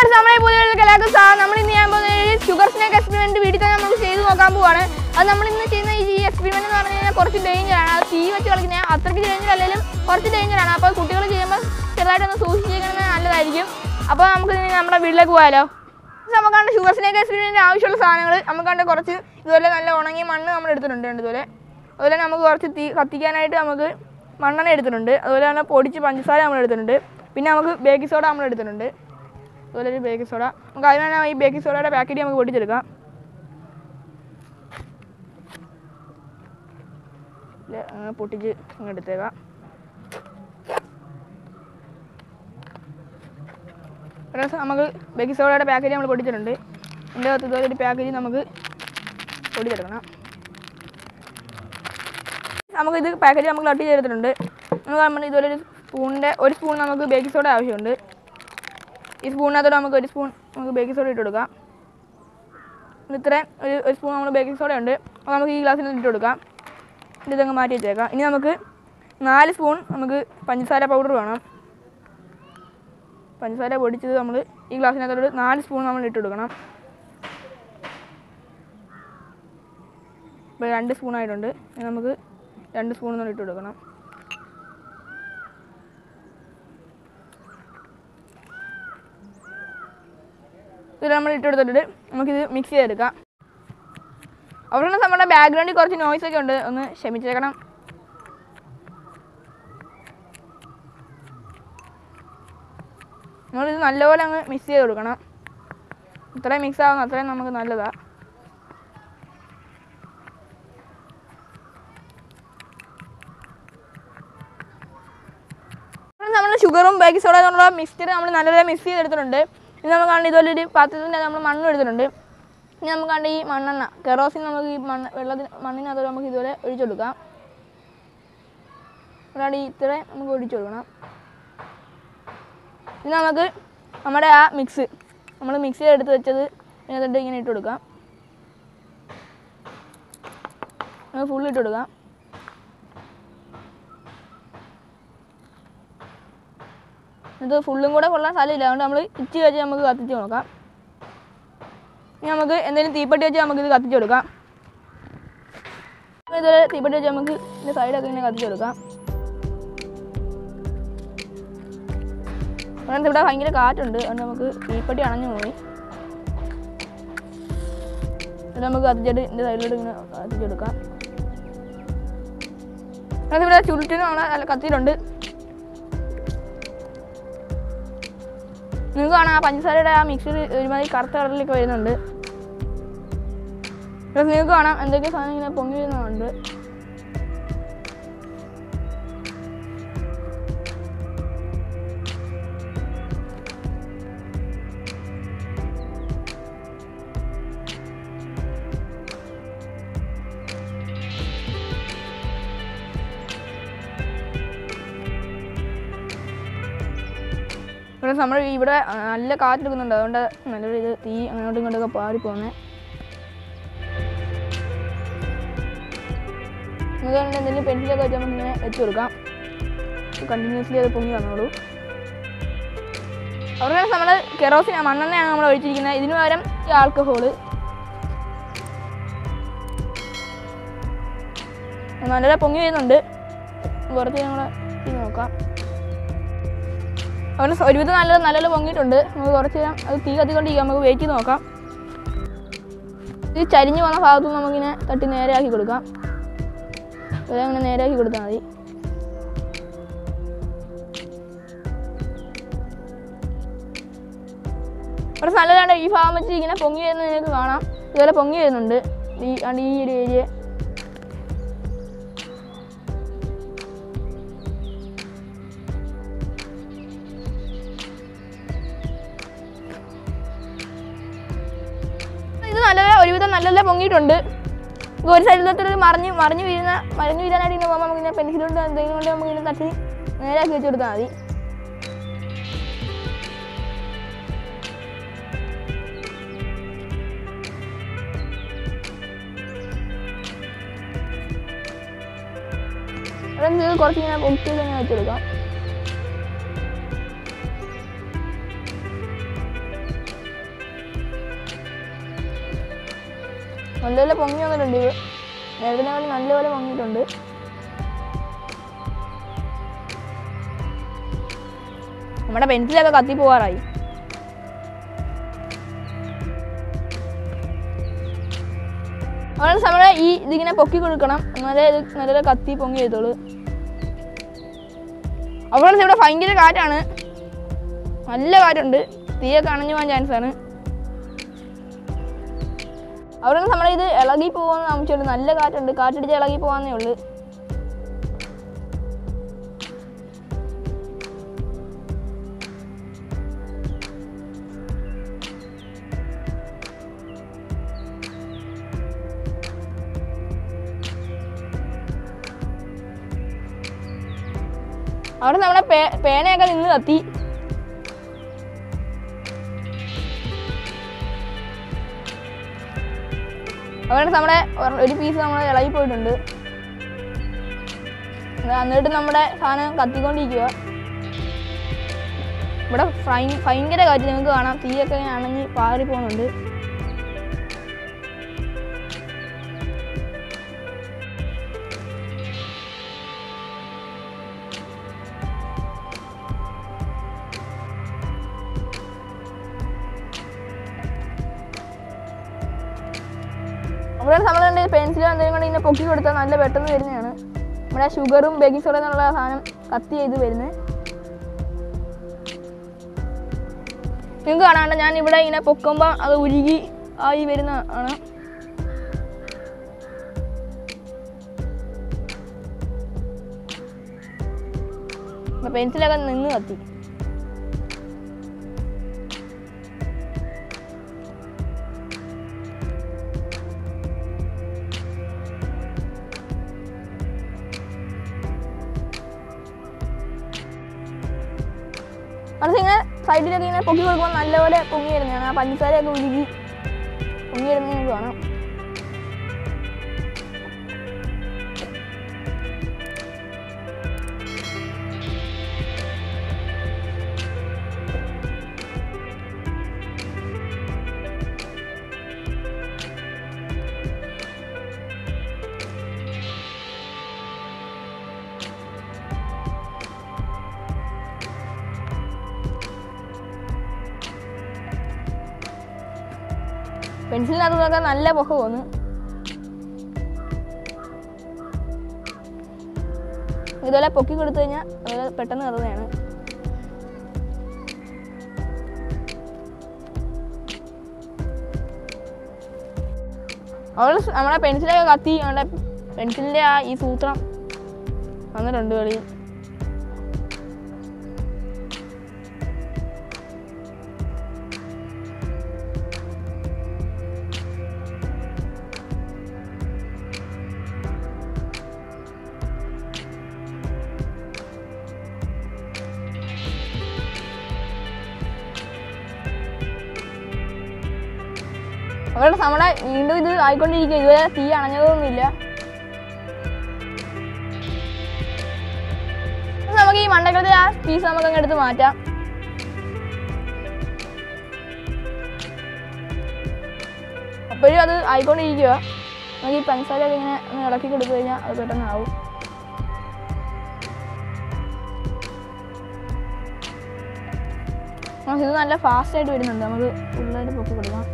Friends നമ്മളെ പുതിയ കലാക്കും സാ നമ്മൾ ഇന്ന് ചെയ്യാൻ പോകുന്ന ഒരു ഷുഗർ സ്നേക്ക് എക്സ്പെരിമെന്റ് വീട്ടിൽ തന്നെ നമുക്ക് ചെയ്ത് നോക്കാൻ പോവാണ് അത് നമ്മൾ ഇന്ന് ചെയ്യുന്ന ഈ എക്സ്പെരിമെന്റ് എന്ന് പറഞ്ഞു കഴിഞ്ഞാൽ കുറച്ച് ഡേഞ്ചർ ആണ് അത് തീ വെച്ച് കളിക്കുന്ന അത്രയ്ക്ക് ഡേഞ്ചർ അല്ലെങ്കിലും കുറച്ച് ഡേഞ്ചർ ആണ് അപ്പോൾ കുട്ടികൾ ചെയ്യുമ്പോൾ ചെറുതായിട്ടൊന്ന് സൂക്ഷിച്ചിരിക്കുന്നത് നല്ലതായിരിക്കും അപ്പോൾ നമുക്ക് ഇനി നമ്മുടെ വീട്ടിലേക്ക് പോയാലോ നമുക്കാണ്ട് ഷുഗർ സ്നേക്ക് എക്സ്പെരിമെന്റിന് ആവശ്യമുള്ള സാധനങ്ങൾ നമുക്കാണ്ട് കുറച്ച് ഇതുപോലെ നല്ല ഉണങ്ങിയ മണ്ണ് നമ്മൾ എടുത്തിട്ടുണ്ട് ഇതുപോലെ അതുപോലെ നമുക്ക് കുറച്ച് തീ കത്തിക്കാനായിട്ട് നമുക്ക് മണ്ണെണ്ണ എടുത്തിട്ടുണ്ട് അതുപോലെ തന്നെ പൊടിച്ച് പഞ്ചസാര നമ്മൾ എടുത്തിട്ടുണ്ട് പിന്നെ നമുക്ക് ബേക്കിംഗ് സോഡ നമ്മൾ എടുത്തിട്ടുണ്ട് അതുപോലെ ഒരു ബേക്കിംഗ് സോഡ നമുക്ക് അതിനാണ് ഈ ബേക്കിംഗ് സോഡയുടെ പാക്കറ്റ് നമുക്ക് പൊടിച്ചെടുക്കാം ഇല്ല, അങ്ങനെ പൊട്ടിച്ച് അങ്ങ് എടുത്തേക്കാം ഫ്രണ്ട്സ് നമുക്ക് ബേക്കിംഗ് സോഡയുടെ പാക്കറ്റ് നമ്മൾ പൊടിച്ചിട്ടുണ്ട് ഇതിൻ്റെ അകത്ത് ഇതുപോലെ ഒരു പാക്കറ്റ് നമുക്ക് പൊടിച്ചെടുക്കണം നമുക്ക് ഇത് പാക്കറ്റ് നമുക്ക് കട്ട് ചെയ്തെടുത്തിട്ടുണ്ട് നമുക്ക് നമ്മൾ ഇതുപോലെ ഒരു സ്പൂണിൻ്റെ ഒരു സ്പൂൺ നമുക്ക് ബേക്കിംഗ് സോഡ ആവശ്യമുണ്ട് ഈ സ്പൂണിനകത്തോടെ നമുക്ക് ഒരു സ്പൂൺ നമുക്ക് ബേക്കിംഗ് സോഡ ഇട്ട് കൊടുക്കാം ഇത് ഇത്രയും ഒരു ഒരു സ്പൂൺ നമ്മൾ ബേക്കിംഗ് സോഡ ഉണ്ട് അപ്പോൾ നമുക്ക് ഈ ഗ്ലാസ്സിൽ ഇട്ട് കൊടുക്കാം ഇത് ഇതങ്ങ് മാറ്റി വെച്ചേക്കാം ഇനി നമുക്ക് നാല് സ്പൂൺ നമുക്ക് പഞ്ചസാര പൗഡർ വേണം പഞ്ചസാര പൊടിച്ചത് നമ്മൾ ഈ ഗ്ലാസ്സിനകത്തോട് നാല് സ്പൂൺ നമ്മൾ ഇട്ട് കൊടുക്കണം ഇപ്പോൾ രണ്ട് സ്പൂൺ ആയിട്ടുണ്ട് ഇനി നമുക്ക് രണ്ട് സ്പൂൺ നമ്മൾ ഇട്ട് കൊടുക്കണം ഇത് നമ്മൾ ഇട്ട് കൊടുത്തിട്ട് നമുക്കിത് മിക്സ് ചെയ്തെടുക്കാം അവിടെ നമ്മുടെ ബാക്ക്ഗ്രൗണ്ടിൽ കുറച്ച് നോയ്സ് ഒക്കെ ഉണ്ട് ഒന്ന് ക്ഷമിച്ചേക്കണം നമ്മളിത് നല്ലപോലെ അങ്ങ് മിക്സ് ചെയ്ത് കൊടുക്കണം ഇത്രയും മിക്സ് ആകുന്ന അത്രയും നമുക്ക് നല്ലതാണ് നമ്മൾ ഷുഗറും ബേക്കിംഗ് സോഡ എന്നുള്ള മിക്സ്ചർ നമ്മൾ നല്ലപോലെ മിക്സ് ചെയ്തെടുത്തിട്ടുണ്ട് ഇനി നമുക്ക് കണ്ട് ഇതുപോലെ ഒരു പാത്രത്തിൻ്റെ നമ്മൾ മണ്ണ് എടുത്തിട്ടുണ്ട് ഇനി നമുക്ക് കണ്ട് ഈ മണ്ണെണ്ണ കെറോസിൻ നമുക്ക് ഈ മണ്ണ് വെള്ളത്തിന് മണ്ണിനകത്ത് നമുക്ക് ഇതുപോലെ ഒഴിച്ചു കൊടുക്കാം അല്ലാണ്ട് ഈ ഇത്രയും നമുക്ക് ഒഴിച്ചു കൊടുക്കണം ഇനി നമുക്ക് നമ്മുടെ ആ മിക്സ് നമ്മൾ മിക്സ് ചെയ്തെടുത്ത് വെച്ചത് ഇതിനകത്തോട്ട് ഇങ്ങനെ ഇട്ട് കൊടുക്കാം നമുക്ക് ഫുൾ ഇട്ട് കൊടുക്കാം ഇത് ഫുള്ളും കൂടെ കൊള്ളാൻ സ്ഥലമില്ല അതുകൊണ്ട് നമ്മൾ ഇച്ചി വെച്ച് നമുക്ക് കത്തിച്ച് നോക്കാം ഇനി നമുക്ക് എന്തെങ്കിലും തീപ്പെട്ടി വെച്ച് നമുക്ക് ഇത് കത്തിച്ച് കൊടുക്കാം ഇത് തീപ്പെട്ടി വെച്ച് നമുക്ക് ഇതിൻ്റെ സൈഡൊക്കെ ഇങ്ങനെ കത്തിച്ച് കൊടുക്കാം അതുകൊണ്ട് ഇവിടെ ഭയങ്കര കാറ്റുണ്ട് അതുകൊണ്ട് നമുക്ക് തീപ്പെട്ടി അണഞ്ഞു പോയി ഇത് നമുക്ക് കത്തിച്ചിട്ട് ഇതിൻ്റെ സൈഡിലോട്ട് ഇങ്ങനെ കത്തിച്ചെടുക്കാം അതുകൊണ്ട് ഇവിടെ ചുരുട്ടിനും അവിടെ നല്ല കത്തിയിട്ടുണ്ട് നിങ്ങൾക്ക് കാണാം ആ പഞ്ചസാരയുടെ ആ മിക്സർ ഒരുമാതിരി കറുത്ത കളറിലൊക്കെ വരുന്നുണ്ട് പ്ലസ് നിങ്ങൾക്ക് കാണാം എന്തൊക്കെ സാധനം ഇങ്ങനെ പൊങ്ങി വരുന്നുണ്ട് ഇവിടെ നമ്മൾ ഇവിടെ നല്ല കാറ്റെടുക്കുന്നുണ്ട് അതുകൊണ്ട് നല്ലൊരു ഇത് തീ അങ്ങോട്ടും ഇങ്ങോട്ടൊക്കെ പാടി പോകുന്നത് അതുകൊണ്ട് എന്തെങ്കിലും പെൻസിലൊക്കെ വെച്ച് നമുക്ക് ഇങ്ങനെ വെച്ച് കൊടുക്കാം കണ്ടിന്യൂസ്ലി അത് പൊങ്ങി വന്നോളൂ അവിടെ നമ്മൾ കെറോസിൻ മണ്ണെണ്ണയാണ് നമ്മൾ ഒഴിച്ചിരിക്കുന്നത് ഇതിന് പകരം ഈ ആൽക്കഹോള് നല്ല പൊങ്ങി വരുന്നുണ്ട് കുറച്ച് ഞങ്ങൾ ഇത് നോക്കാം അവിടെ ഒരുവിധം നല്ല നല്ലപോലെ പൊങ്ങിയിട്ടുണ്ട് നമുക്ക് കുറച്ച് നേരം അത് തീ കത്തിക്കൊണ്ടിരിക്കാം നമുക്ക് വെയിറ്റ് ചെയ്ത് നോക്കാം ഇത് ചരിഞ്ഞ് വന്ന ഭാഗത്തു നിന്ന് നമുക്കിങ്ങനെ തട്ടി നേരെയാക്കി കൊടുക്കാം ഇവരെ അങ്ങനെ നേരെയാക്കി കൊടുത്താൽ മതി കുറച്ച് നല്ലതാണ് ഈ ഭാഗം വെച്ച് ഇങ്ങനെ പൊങ്ങി വരുന്നത് നിങ്ങൾക്ക് കാണാം ഇതുപോലെ പൊങ്ങി വരുന്നുണ്ട് ഈ ആണ്ട് ഈ ഒരു ഏരിയ ഇത് നല്ല ഒരുവിധം നല്ല പൊങ്ങിയിട്ടുണ്ട് ഇത് ഒരു സൈഡിലോട്ട് മറിഞ്ഞ് മറിഞ്ഞ് വീഴുന്ന മറിഞ്ഞ് വീഴാനായിട്ട് ഇങ്ങനെ പോകുമ്പോൾ നമുക്ക് പെൻസിൽ കൊണ്ട് എന്തെങ്കിലും കൊണ്ട് നമുക്ക് ഇങ്ങനെ തട്ടി നേരാക്കി വെച്ച് കൊടുത്താൽ മതി അതെന്ത് കുറച്ച് ഇങ്ങനെ പൊക്കി തന്നെ വെച്ച് കൊടുക്കാം നല്ലപോലെ പൊങ്ങി വന്നിട്ടുണ്ട് ഇത് നേരത്തിനേക്കാളും നല്ലപോലെ പൊങ്ങിയിട്ടുണ്ട് നമ്മുടെ പെൻസിലൊക്കെ കത്തി പോകാറായി അവിടെ നമ്മളെ ഈ ഇതിങ്ങനെ പൊക്കി കൊടുക്കണം എന്നാലേ ഇത് നല്ല കത്തി പൊങ്ങി വരുത്തുള്ളൂ അവിടെ ഇവിടെ ഭയങ്കര കാറ്റാണ് നല്ല കാറ്റുണ്ട് തീയൊക്കെ അണഞ്ഞു പോകാൻ ചാൻസ് ആണ് അവിടെ നമ്മളെ ഇത് ഇളകി പോകാന്ന് താമസിച്ചുള്ളൂ നല്ല കാറ്റുണ്ട് കാറ്റടിച്ച് ഇളകി പോകാന്നേ ഉള്ളൂ അവിടെ നമ്മുടെ പേ പേനയൊക്കെ നിന്ന് കത്തി അവിടെ നമ്മുടെ ഒര- ഒരു പീസ് നമ്മൾ ഇളകി പോയിട്ടുണ്ട് ദാ എന്നിട്ട് നമ്മുടെ സാധനം കത്തിക്കൊണ്ടിരിക്കുക ഇവിടെ ഭയ- ഭയങ്കര കാറ്റ് നിങ്ങൾക്ക് കാണാം തീയൊക്കെ ഇങ്ങനെ അണഞ്ഞ് പാറി പോകുന്നുണ്ട് അവിടെ നമ്മൾ പെൻസിലും എന്തെങ്കിലും കൊണ്ട് ഇങ്ങനെ പൊക്കി കൊടുത്താൽ നല്ല പെട്ടെന്ന് വരുന്നതാണ് നമ്മുടെ ഷുഗറും ബേക്കിംഗ് സോഡ എന്നുള്ള സാധനം കത്തി ചെയ്ത് വരുന്നത് നിങ്ങൾക്ക് കാണാണ്ട് ഞാൻ ഇവിടെ ഇങ്ങനെ പൊക്കുമ്പോൾ അത് ഉരുകി ആയി വരുന്ന ആണ് പെൻസിലൊക്കെ നിന്ന് കത്തി മനസ്സിൽ ഇങ്ങനെ സൈഡിലൊക്കെ ഇങ്ങനെ പൊക്കി കൊടുക്കുമ്പോൾ നല്ലപോലെ പൊങ്ങി വരുന്നതാണ് ആ പഞ്ചസാരയൊക്കെ ഉരുകി പൊങ്ങി വരുന്നത് നിങ്ങൾക്ക് കാണാം പെൻസിലിനകത്തൊക്കെ നല്ല പുക തോന്നു ഇതുപോലെ പൊക്കി കൊടുത്തു കഴിഞ്ഞാൽ അതുപോലെ പെട്ടെന്ന് കറുന്നതാണ് അവൾ നമ്മുടെ പെൻസിലൊക്കെ കത്തി നമ്മുടെ പെൻസിലിൻ്റെ ആ ഈ സൂത്രം വന്നിട്ടുണ്ട് കളിയിൽ അവരുടെ നമ്മളെ വീണ്ടും ഇത് ആയിക്കൊണ്ടിരിക്കുക ഇതുവരെ തീ അണഞ്ഞതൊന്നുമില്ല അപ്പൊ നമുക്ക് ഈ മണ്ടക്കത്തെ ആ പീസ് നമുക്ക് അങ്ങ് എടുത്ത് മാറ്റാം അപ്പോഴും അത് ആയിക്കൊണ്ടിരിക്കുക നമുക്ക് ഈ പഞ്ചസാരയൊക്കെ ഇങ്ങനെ ഒന്ന് ഇളക്കി കൊടുത്തു കഴിഞ്ഞാൽ അത് പെട്ടെന്ന് ആവും നമുക്ക് ഇത് നല്ല ഫാസ്റ്റ് ആയിട്ട് വരുന്നുണ്ട് നമുക്ക് ഫുള്ളായിട്ട് പൊക്കി കൊടുക്കാം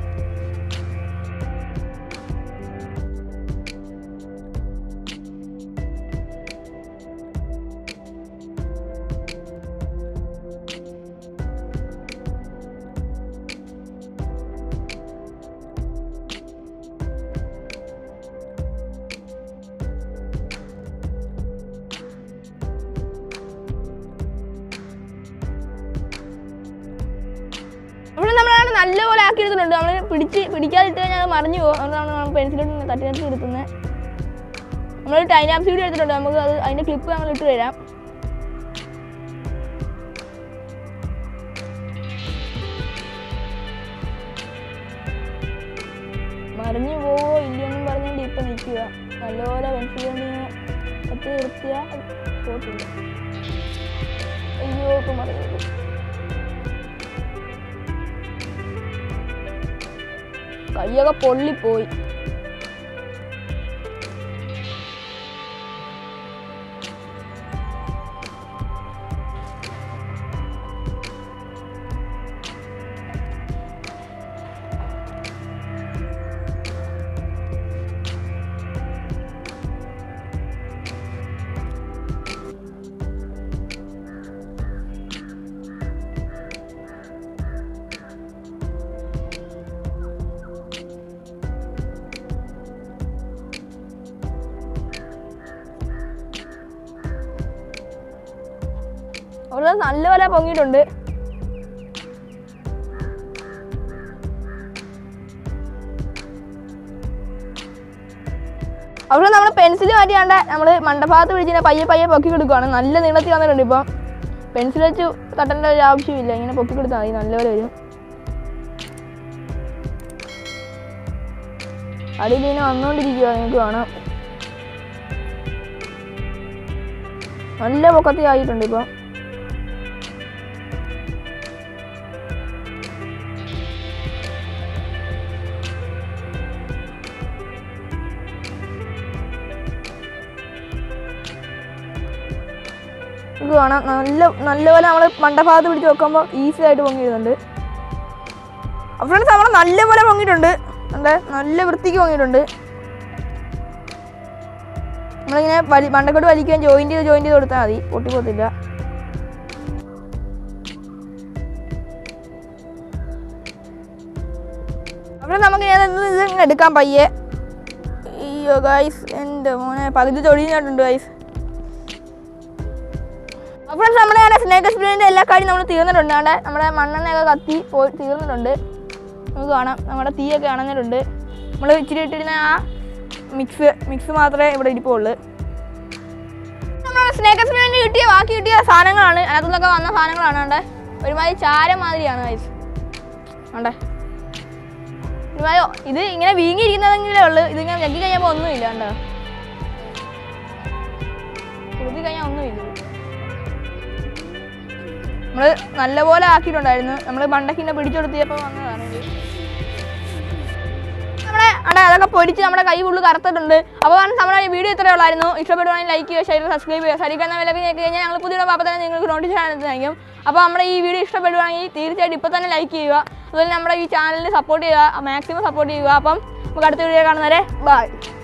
ഇവിടെ നമ്മളാണ് നല്ലപോലെ ആക്കി എടുത്തിട്ടുണ്ട് നമ്മൾ പിടിച്ച് പിടിക്കാതിട്ട് കഴിഞ്ഞാൽ അത് മറിഞ്ഞു പോകും അതുകൊണ്ടാണ് നമ്മൾ പെൻസിലോട്ട് തട്ടി തട്ടി എടുക്കുന്നത് നമ്മൾ ടൈം ലാപ്സ് വീഡിയോ എടുത്തിട്ടുണ്ട് നമുക്ക് അത് അതിൻ്റെ ക്ലിപ്പ് നമ്മൾ ഇട്ട് തരാം മറിഞ്ഞു പോവോ ഇല്ലയൊന്നും പറഞ്ഞുകൊണ്ട് ഇപ്പം നിൽക്കുക നല്ലപോലെ പെൻസിൽ കൊണ്ട് ഇങ്ങനെ തട്ടി നിർത്തിയാൽ പോട്ടില്ല അയ്യോ ഇപ്പം മറിഞ്ഞു പോയി. കയ്യൊക്കെ പൊള്ളിപ്പോയി നമ്മൾ നല്ലപോലെ പൊങ്ങിയിട്ടുണ്ട് അവിടെ നമ്മൾ പെൻസിൽ മാറ്റിയാണ്ട് നമ്മൾ മണ്ടഭാഗത്ത് പിടിച്ചിങ്ങനെ പയ്യെ പയ്യെ പൊക്കി കൊടുക്കുകയാണ് നല്ല നീളത്തിൽ വന്നിട്ടുണ്ട് ഇപ്പം പെൻസിൽ വെച്ച് തട്ടേണ്ട ഒരു ആവശ്യമില്ല ഇങ്ങനെ പൊക്കി കൊടുത്താൽ മതി നല്ലപോലെ വരും അടിയിൽ ഇങ്ങനെ വന്നുകൊണ്ടിരിക്കുക നിങ്ങൾക്ക് കാണാം നല്ല പൊക്കത്തിൽ ആയിട്ടുണ്ട് ഇപ്പം ഇത് കാണാം നല്ല നല്ലപോലെ നമ്മൾ മണ്ടഭാഗത്ത് പിടിച്ച് വെക്കുമ്പോൾ ഈസി ആയിട്ട് പൊങ്ങിയിടുന്നുണ്ട് ഫ്രണ്ട്സ് നമ്മൾ നല്ലപോലെ പൊങ്ങിയിട്ടുണ്ട് ഉണ്ട് നല്ല വൃത്തിക്ക് പൊങ്ങിയിട്ടുണ്ട് നമ്മളിങ്ങനെ വലി മണ്ടക്കോട്ട് വലിക്കുകയും ജോയിൻറ്റ് ചെയ്ത് ജോയിൻറ്റ് ചെയ്ത് കൊടുത്താൽ മതി പൊട്ടിപ്പോത്തില്ല അപ്പോൾ നമുക്ക് ഞാൻ ഇത് ഇത് ഇങ്ങനെ എടുക്കാം പയ്യെ അയ്യോ ഗൈസ് എൻ്റെ മോനെ പകുതി തൊഴിഞ്ഞിട്ടുണ്ട് ഗൈസ് അപ്പോൾ നമ്മുടെ ഞാൻ സ്നേക്ക് എക്സ്പീരിയൻ്റെ എല്ലാ കാര്യം നമ്മൾ തീർന്നിട്ടുണ്ട് അവിടെ നമ്മുടെ മണ്ണെണ്ണയൊക്കെ കത്തി പോയി തീർന്നിട്ടുണ്ട് നമുക്ക് കാണാം നമ്മുടെ തീയൊക്കെ അണഞ്ഞിട്ടുണ്ട് നമ്മൾ ഇച്ചിരി ഇട്ടിരുന്ന ആ മിക്സ് മിക്സ് മാത്രമേ ഇവിടെ ഇരിപ്പുള്ളൂ നമ്മുടെ സ്നേക്ക് എക്സ്പീരിയൻ്റ് കിട്ടിയ ബാക്കി കിട്ടിയ സാധനങ്ങളാണ് അതിനകത്തുനിന്നൊക്കെ വന്ന സാധനങ്ങളാണ് കണ്ടേ ഒരുമാതിരി ചാര മാതിരിയാണ് വയസ്സ് കണ്ടേ ഒരുമാതിരി ഇത് ഇങ്ങനെ വീങ്ങിയിരിക്കുന്നതെങ്കിലേ ഉള്ളൂ ഇതിങ്ങനെ ഞെക്കി കഴിഞ്ഞപ്പോൾ ഒന്നുമില്ല കണ്ടോ കുറുതി കഴിഞ്ഞാൽ ഒന്നുമില്ല നമ്മൾ നല്ലപോലെ ആക്കിയിട്ടുണ്ടായിരുന്നു നമ്മൾ പണ്ടക്കിന്നെ പിടിച്ചെടുത്തിയപ്പോൾ വന്നതാണ് ഇത് നമ്മുടെ അവിടെ അതൊക്കെ പൊരിച്ച് നമ്മുടെ കൈ ഫുള്ള് കറുത്തിട്ടുണ്ട് അപ്പോൾ നമ്മുടെ ഈ വീഡിയോ ഇത്രയേ ഉള്ളായിരുന്നു ഇഷ്ടപ്പെടുവാണെങ്കിൽ ലൈക്ക് ചെയ്യുക ഷെയർ സബ്സ്ക്രൈബ് ചെയ്യുക സരിക്കുന്ന വിലക്ക് ഞെക്കി കഴിഞ്ഞാൽ ഞങ്ങൾ പുതിയ പാപ്പ തന്നെ നിങ്ങൾക്ക് നോട്ടിഫിക്കേഷൻ ആയിരിക്കും അപ്പോൾ നമ്മുടെ ഈ വീഡിയോ ഇഷ്ടപ്പെടുവാണെങ്കിൽ തീർച്ചയായിട്ടും ഇപ്പോൾ തന്നെ ലൈക്ക് ചെയ്യുക അതുപോലെ നമ്മുടെ ഈ ചാനലിന് സപ്പോർട്ട് ചെയ്യുക മാക്സിമം സപ്പോർട്ട് ചെയ്യുക അപ്പം നമുക്ക് അടുത്ത വീഡിയോ കാണുന്നവരെ ബൈ